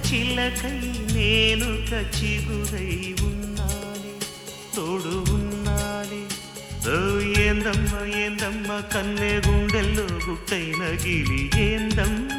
చిలకై నేను చిగురై ఉన్నానే తోడు ఉన్నానే ఓ ఏందమ్మ ఏందమ్మ కన్నె గుండెల్లో గుట్టైన గిలి ఏందమ్మా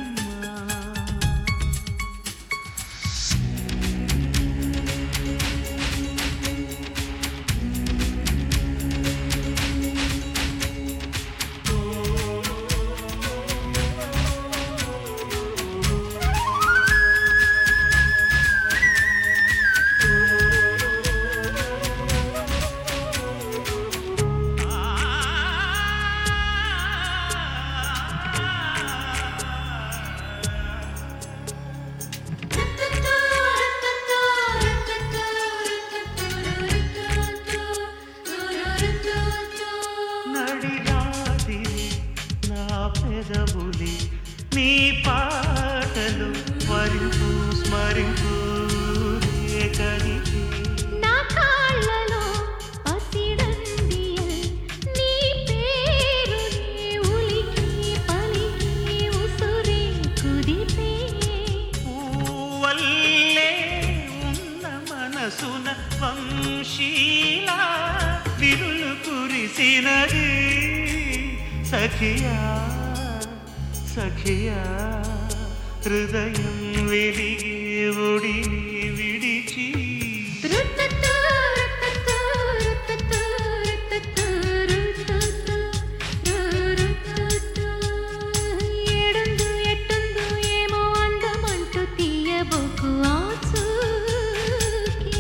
నడిరాదిరి నా పెదవులి నీ పాటలు వరింపు స్మరింపు రేఖలికి నా కాళ్ళలో పసిడందియల్ నీ పేరునే ఉలికి పలికి ఉసురే కుదిపే పూవల్లే ఉన్న మనసున వంశీలా విరులు కురిసినది సఖియా సఖియా హృదయం వెలిగే ఒడిని విడిచి రుత్తత్తు రుత్తత్తు రుత్తత్తు రుత్తత్తు రుత్తత్తు రుత్తత్తు ఏడుందు ఎట్టుందు ఏమో అందమంటూ తీయబోకు ఆచూకీ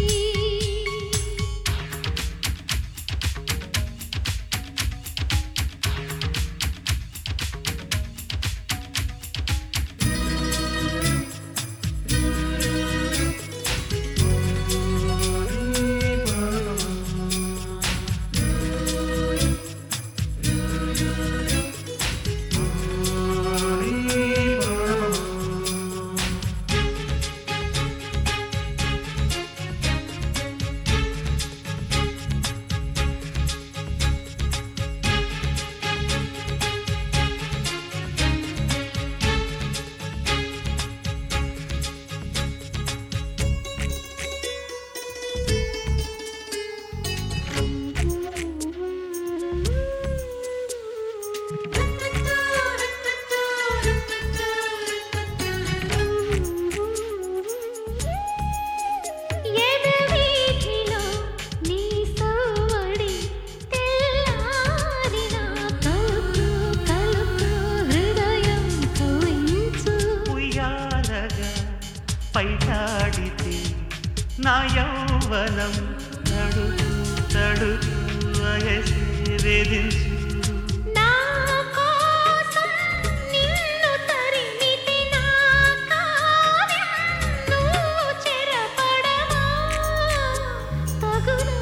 ఎదవీధిలో నీ సవ్వడి తెల్లారిన కలుపు కలుపు హృదయం కవించు ఉయ్యాలగా పైటాడితే నా యౌవనం తడుగు తడుగు వయసే వేధించు నా కోసం నిన్ను తరిమితే నా కావ్యం నువ్వు చెరపడవా తగునా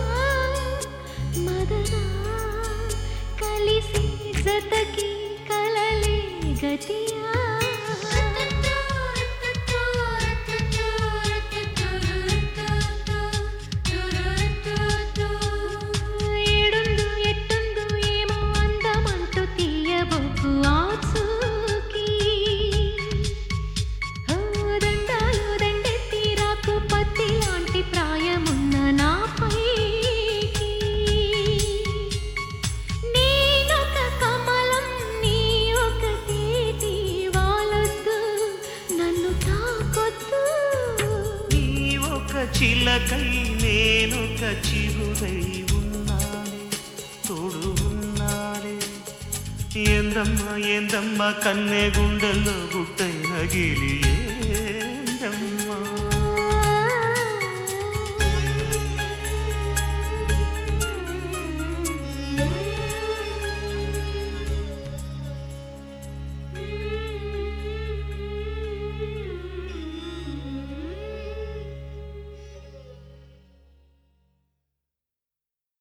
మదనా కలిసి జతకి కలలే గతియా ఏడుందు ఎట్టుందు ఏమో అందమంటూ తీయబోకు ఆచూకీ ఓ దండాలు దండెత్తి రాకు పత్తి లాంటి ప్రాయమున్న నాపైకి నేనొక కమలం నీ ఒక తేటి వాలొద్దు నన్ను తాకొద్దు నీ ఒక చిలకై నేనొక చిగురై ఉన్నానే తోడు ఉన్నానే ఏందమ్మా ఏందమ్మా కన్నె గుండెల్లో గుట్టైన గిలి